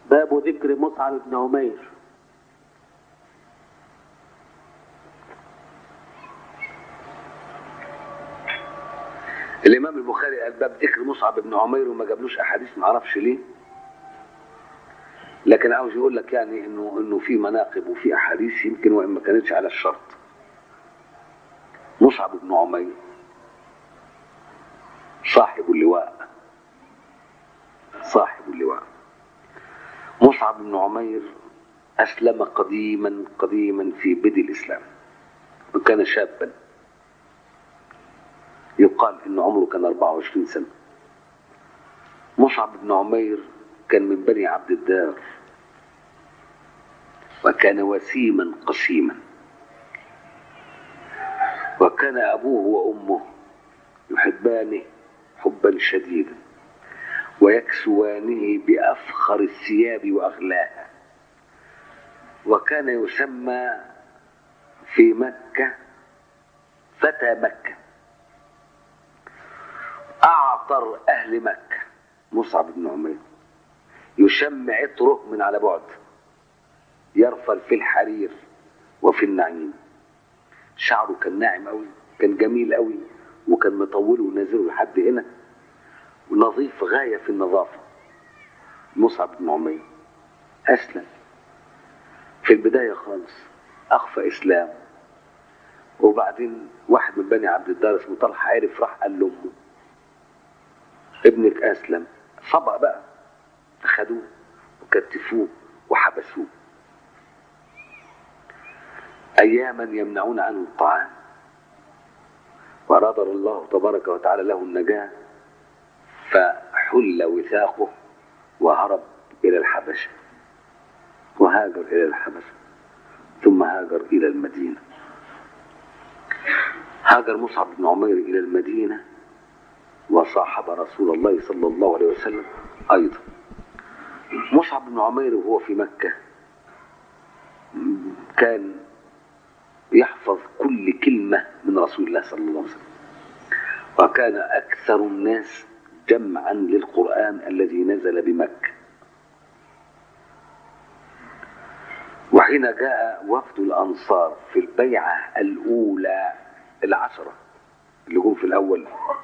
باب ذكر مصعب بن عمير الامام البخاري قال باب ذكر مصعب بن عمير وما جابلوش احاديث ما اعرفش ليه لكن عاوز يقول لك يعني انه انه في مناقب وفي احاديث يمكن وان ما كانتش على الشرط مصعب بن عمير صاحب اللواء صاحب اللواء مصعب بن عمير أسلم قديما قديما في بدء الإسلام وكان شابا يقال إن عمره كان 24 سنة مصعب بن عمير كان من بني عبد الدار وكان وسيما قسيما وكان أبوه وأمه يحبانه حبا شديدا ويكسوانه بأفخر الثياب وأغلاها وكان يسمى في مكة فتى مكة أعطر أهل مكة مصعب بن عمير يشم عطره من على بعد يرفل في الحرير وفي النعيم شعره كان ناعم قوي كان جميل قوي وكان مطوله ونازله لحد هنا ونظيف غاية في النظافة مصعب بن عمير أسلم في البداية خالص أخفى إسلام وبعدين واحد من بني عبد الدار اسمه طلحة عرف راح قال لأمه ابنك أسلم صبأ بقى أخدوه وكتفوه وحبسوه أياما يمنعون عنه الطعام وأراد الله تبارك وتعالى له النجاة فحل وثاقه وهرب إلى الحبشة وهاجر إلى الحبشة ثم هاجر إلى المدينة هاجر مصعب بن عمير إلى المدينة وصاحب رسول الله صلى الله عليه وسلم أيضا مصعب بن عمير وهو في مكة كان يحفظ كل كلمة من رسول الله صلى الله عليه وسلم وكان أكثر الناس جمعا للقرآن الذي نزل بمكة وحين جاء وفد الأنصار في البيعة الأولى العشرة اللي جم في الأول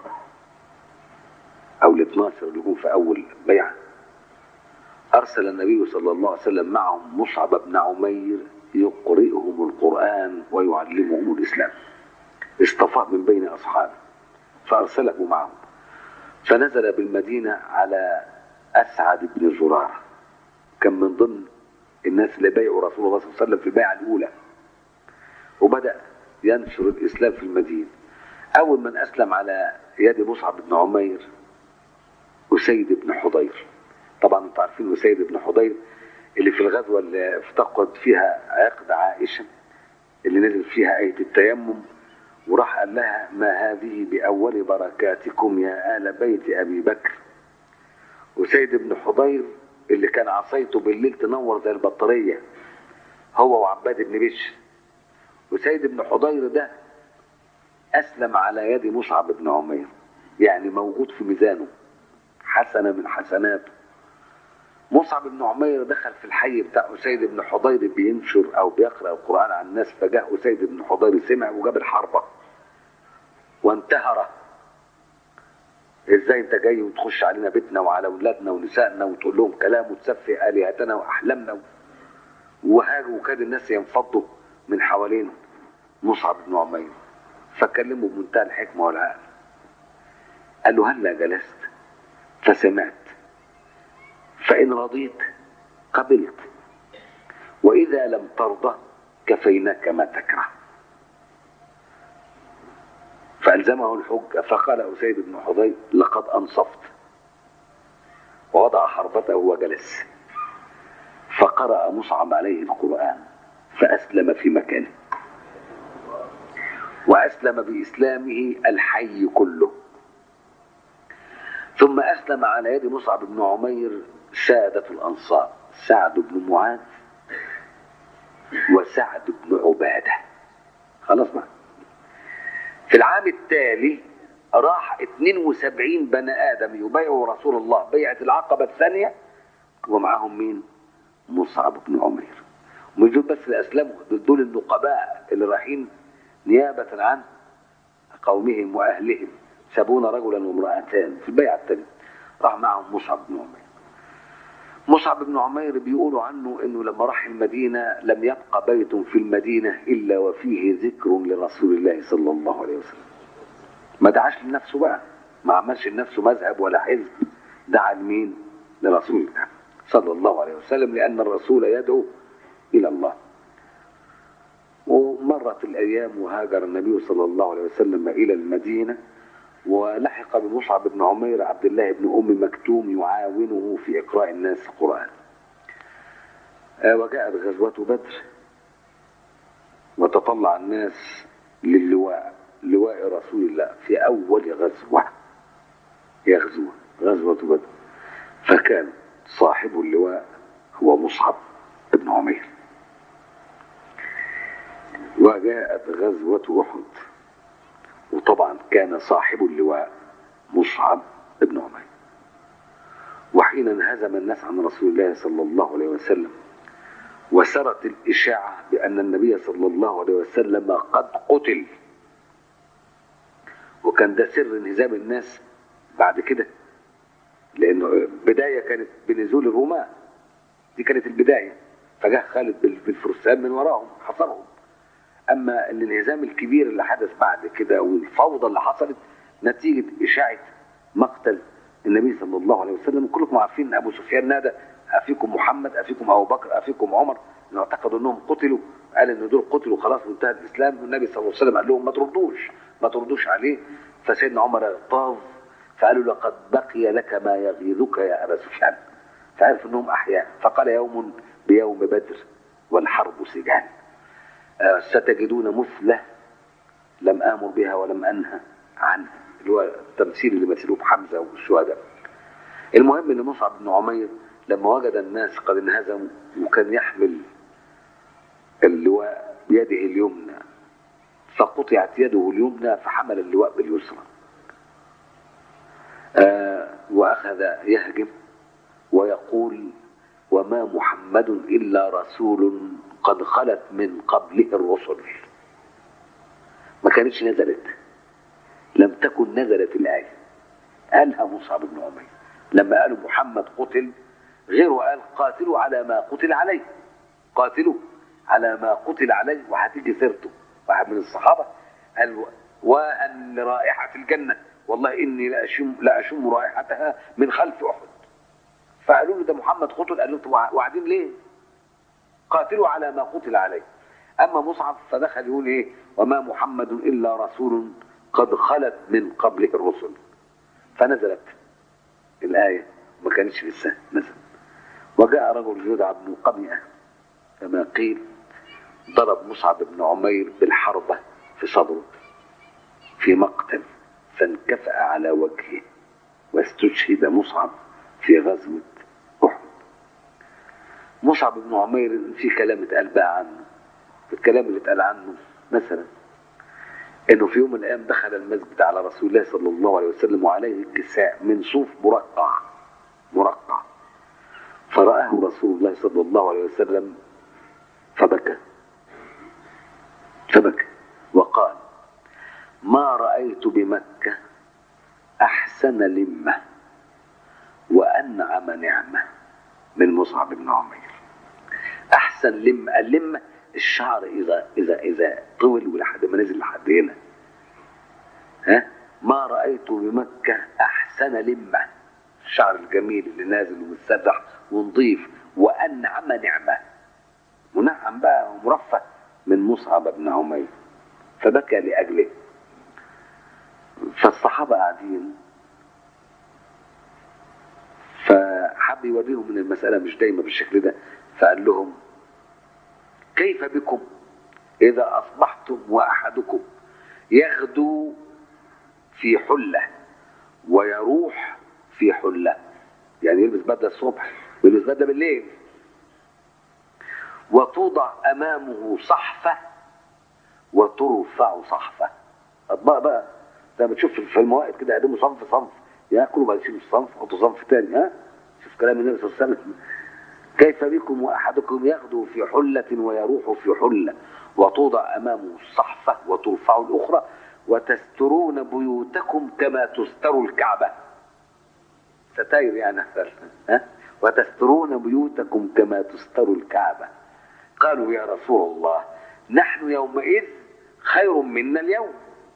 أو ال 12 اللي جم في أول بيعة أرسل النبي صلى الله عليه وسلم معهم مصعب بن عمير يقرئهم القرآن ويعلمهم الإسلام اصطفاه من بين أصحابه فأرسله معهم فنزل بالمدينة على أسعد بن زرارة كان من ضمن الناس اللي بايعوا رسول الله صلى الله عليه وسلم في البيعة الأولى وبدأ ينشر الإسلام في المدينة أول من أسلم على يد مصعب بن عمير أسيد بن حضير طبعا انتوا عارفين أسيد بن حضير اللي في الغزوة اللي افتقد فيها عقد عائشة اللي نزل فيها آية التيمم وراح قال لها ما هذه بأول بركاتكم يا آل بيت أبي بكر وسيد بن حضير اللي كان عصايته بالليل تنور زي البطارية هو وعباد بن بشر وسيد بن حضير ده أسلم على يد مصعب بن عمير يعني موجود في ميزانه حسنة من حسناته مصعب بن عمير دخل في الحي بتاع أسيد بن حضير بينشر أو بيقرأ القرآن على الناس فجاء أسيد بن حضير سمع وجاب الحربة وانتهره ازاي انت جاي وتخش علينا بيتنا وعلى اولادنا ونسائنا وتقول لهم كلام وتسفه الهتنا واحلامنا وهاجوا وكاد الناس ينفضوا من حوالينا مصعب بن عمير فكلمه بمنتهى الحكمه والعقل قال له هلا جلست فسمعت فإن رضيت قبلت وإذا لم ترضى كفيناك ما تكره فألزمه الحجة فقال أسيد بن حضير لقد أنصفت ووضع حربته وجلس فقرأ مصعب عليه القرآن فأسلم في مكانه وأسلم بإسلامه الحي كله ثم أسلم على يد مصعب بن عمير سادة الأنصار سعد بن معاذ وسعد بن عبادة خلاص بقى في العام التالي راح 72 بني آدم يبايعوا رسول الله بيعة العقبة الثانية ومعاهم مين؟ مصعب بن عمير مش دول بس اللي اسلموا دول- دول النقباء اللي رايحين نيابه عن قومهم واهلهم سبون رجلا وامراتان في البيعه الثانيه راح معهم مصعب بن عمير مصعب بن عمير بيقولوا عنه انه لما راح المدينه لم يبقى بيت في المدينه الا وفيه ذكر لرسول الله صلى الله عليه وسلم ما دعاش لنفسه بقى ما عملش لنفسه مذهب ولا حزب دعا لمين لرسول الله صلى الله عليه وسلم لان الرسول يدعو الى الله ومرت الايام وهاجر النبي صلى الله عليه وسلم الى المدينه ولحق بمصعب بن عمير عبد الله بن ام مكتوم يعاونه في اقراء الناس القران آه، وجاءت غزوه بدر وتطلع الناس للواء لواء رسول الله في اول غزوه يغزو غزوه بدر فكان صاحب اللواء هو مصعب بن عمير وجاءت غزوه احد وطبعا كان صاحب اللواء مصعب بن عمير وحين انهزم الناس عن رسول الله صلى الله عليه وسلم وسرت الإشاعة بأن النبي صلى الله عليه وسلم قد قتل وكان ده سر انهزام الناس بعد كده لأنه بداية كانت بنزول الرومان دي كانت البداية فجاء خالد بال- بالفرسان من وراهم حصرهم اما الانهزام الكبير اللي حدث بعد كده والفوضى اللي حصلت نتيجه اشاعه مقتل النبي صلى الله عليه وسلم كلكم عارفين ان ابو سفيان نادى افيكم محمد افيكم ابو بكر افيكم عمر إنه اعتقدوا انهم قتلوا قال ان دول قتلوا خلاص وانتهى الاسلام والنبي صلى الله عليه وسلم قال لهم ما تردوش ما تردوش عليه فسيدنا عمر اغتاظ فقالوا لقد بقي لك ما يغيظك يا ابا سفيان فعرف انهم احياء فقال يوم بيوم بدر والحرب سجال آه، ستجدون مثلة لم آمر بها ولم أنهى عنها اللي هو التمثيل اللي مثلوه بحمزة والشهداء المهم ان مصعب بن عمير لما وجد الناس قد انهزموا وكان يحمل اللواء بيده اليمنى فقطعت يده اليمنى فحمل اللواء باليسرى آه واخذ يهجم ويقول وما محمد الا رسول قد خلت من قبله الرسل ما كانتش نزلت لم تكن نزلت الايه قالها مصعب بن عمير لما قالوا محمد قتل غيره قال قاتلوا على ما قتل عليه قاتلوا على ما قتل عليه وهتيجي سيرته واحد من الصحابه قال وان لرائحه الجنه والله اني لاشم لاشم رائحتها من خلف احد فقالوا له ده محمد قتل قال له وبعدين ليه؟ قاتلوا على ما قتل عليه اما مصعب فدخل يقول ايه وما محمد الا رسول قد خلت من قبله الرسل فنزلت الايه ما كانتش لسه نزل وجاء رجل يدعى ابن قمئه كما قيل ضرب مصعب بن عمير بالحربه في صدره في مقتل فانكفأ على وجهه واستشهد مصعب في غزوه احد مصعب بن عمير في كلام اتقال بقى عنه في الكلام اللي اتقال عنه مثلا انه في يوم من الايام دخل المسجد على رسول الله صلى الله عليه وسلم وعليه كساء من صوف مرقع مرقع فرآه رسول الله صلى الله عليه وسلم فبكى فبكى وقال ما رأيت بمكة أحسن لمة وأنعم نعمة من مصعب بن عمير أحسن لمة اللمة الشعر إذا إذا إذا طول ولحد ما نزل لحد هنا ها ما رأيت بمكة أحسن لمة الشعر الجميل اللي نازل ومتسرح ونظيف وأنعم نعمة منعم بقى ومرفه من مصعب بن عمير فبكى لأجله فالصحابة قاعدين فحب يوريهم ان المسألة مش دايما بالشكل ده فقال لهم كيف بكم إذا أصبحتم وأحدكم يغدو في حلة ويروح في حلة يعني يلبس بدلة الصبح ويلبس بدلة بالليل وتوضع أمامه صحفة وترفع صحفة أطباق بقى زي ما تشوف في الموائد كده يقدموا صنف صنف ياكلوا بعد يشيلوا الصنف يحطوا صنف تاني ها شوف كلام النبي صلى الله عليه وسلم كيف بكم وأحدكم يغدو في حلة ويروح في حلة وتوضع أمامه الصحفة وترفع الأخرى وتسترون بيوتكم كما تستر الكعبة ستاير يعني ها؟ وتسترون بيوتكم كما تستر الكعبة قالوا يا رسول الله نحن يومئذ خير منا اليوم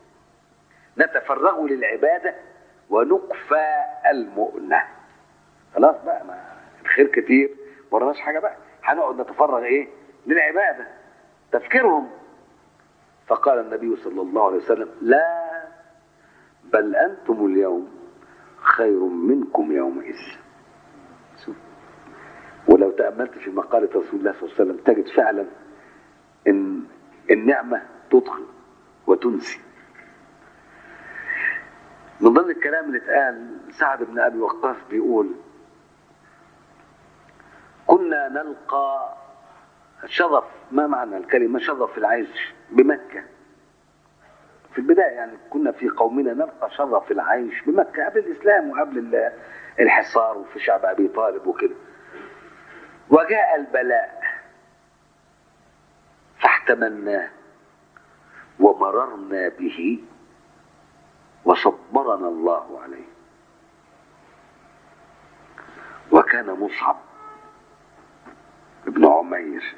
نتفرغ للعبادة ونكفى المؤنة خلاص بقى ما الخير كتير ورناش حاجة بقى هنقعد نتفرغ ايه للعبادة تفكيرهم فقال النبي صلى الله عليه وسلم لا بل أنتم اليوم خير منكم يومئذ شوف. ولو تأملت في مقالة رسول الله صلى الله عليه وسلم تجد فعلا ان النعمة تدخل وتنسي من ضمن الكلام اللي اتقال سعد بن ابي وقاص بيقول كنا نلقى شظف ما معنى الكلمة شظف العيش بمكة في البداية يعني كنا في قومنا نلقى شظف العيش بمكة قبل الإسلام وقبل الحصار وفي شعب أبي طالب وكده وجاء البلاء فاحتملناه ومررنا به وصبرنا الله عليه وكان مصعب ابن عمير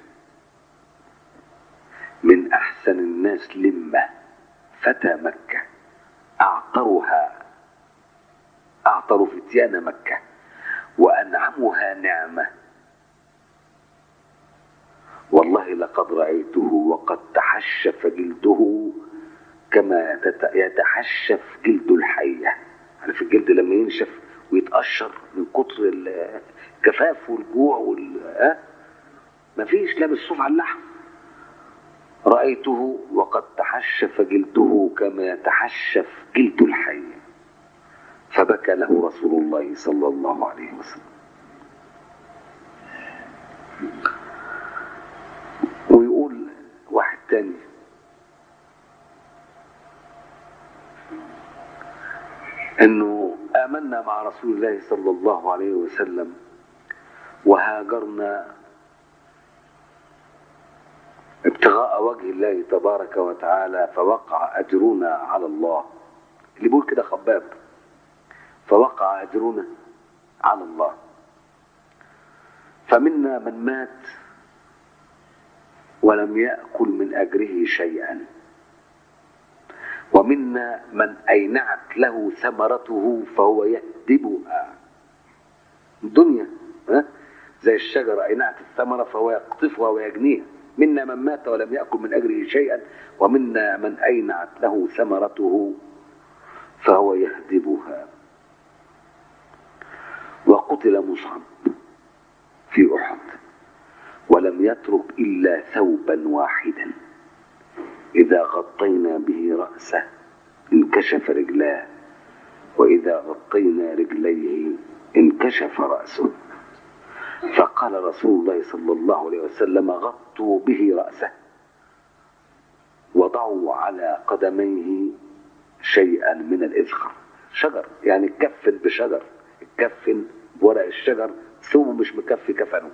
من احسن الناس لمه فتى مكه اعطرها اعطر فتيان مكه وانعمها نعمه والله لقد رايته وقد تحشف جلده كما يتحشف جلد الحيه عارف الجلد لما ينشف ويتقشر من كتر الجفاف والجوع وال ها مفيش لابس صوف على اللحم رأيته وقد تحشف جلده كما يتحشف جلد الحي فبكى له رسول الله صلى الله عليه وسلم ويقول واحد تاني انه امنا مع رسول الله صلى الله عليه وسلم وهاجرنا ابتغاء وجه الله تبارك وتعالى فوقع اجرنا على الله اللي بيقول كده خباب فوقع اجرنا على الله فمنا من مات ولم ياكل من اجره شيئا ومنا من اينعت له ثمرته فهو يهدبها الدنيا ها زي الشجره اينعت الثمره فهو يقطفها ويجنيها منا من مات ولم يأكل من أجره شيئا ومنا من أينعت له ثمرته فهو يهدبها وقتل مصعب في أحد ولم يترك إلا ثوبا واحدا إذا غطينا به رأسه انكشف رجلاه وإذا غطينا رجليه انكشف رأسه فقال رسول الله صلى الله عليه وسلم غطوا به رأسه وضعوا على قدميه شيئا من الإذخر شجر يعني كفن بشجر كفن بورق الشجر ثم مش مكفي كفنه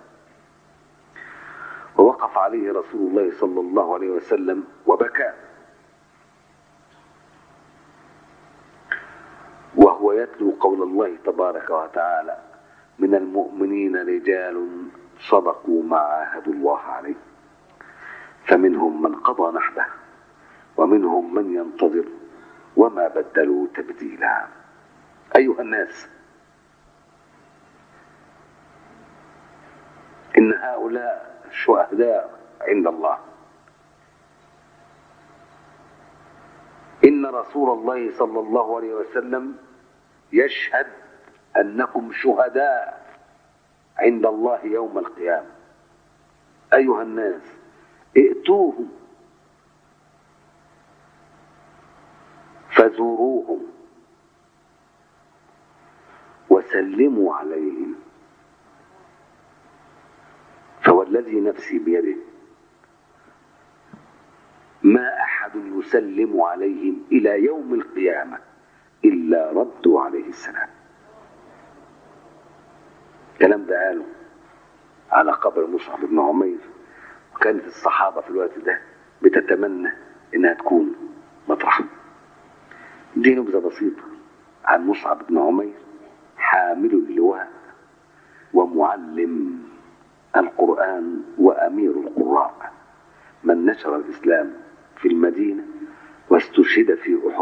ووقف عليه رسول الله صلى الله عليه وسلم وبكى وهو يتلو قول الله تبارك وتعالى من المؤمنين رجال صدقوا ما عاهدوا الله عليه فمنهم من قضى نحبه ومنهم من ينتظر وما بدلوا تبديلا ايها الناس ان هؤلاء شهداء عند الله ان رسول الله صلى الله عليه وسلم يشهد انكم شهداء عند الله يوم القيامه ايها الناس ائتوهم فزوروهم وسلموا عليهم فوالذي نفسي بيده ما احد يسلم عليهم الى يوم القيامه الا ردوا عليه السلام الكلام ده قاله على قبر مصعب بن عمير وكانت الصحابة في الوقت ده بتتمنى إنها تكون مطرحه دي نبذة بسيطة عن مصعب بن عمير حامل اللواء ومعلم القرآن وأمير القراء من نشر الإسلام في المدينة واستشهد في أحد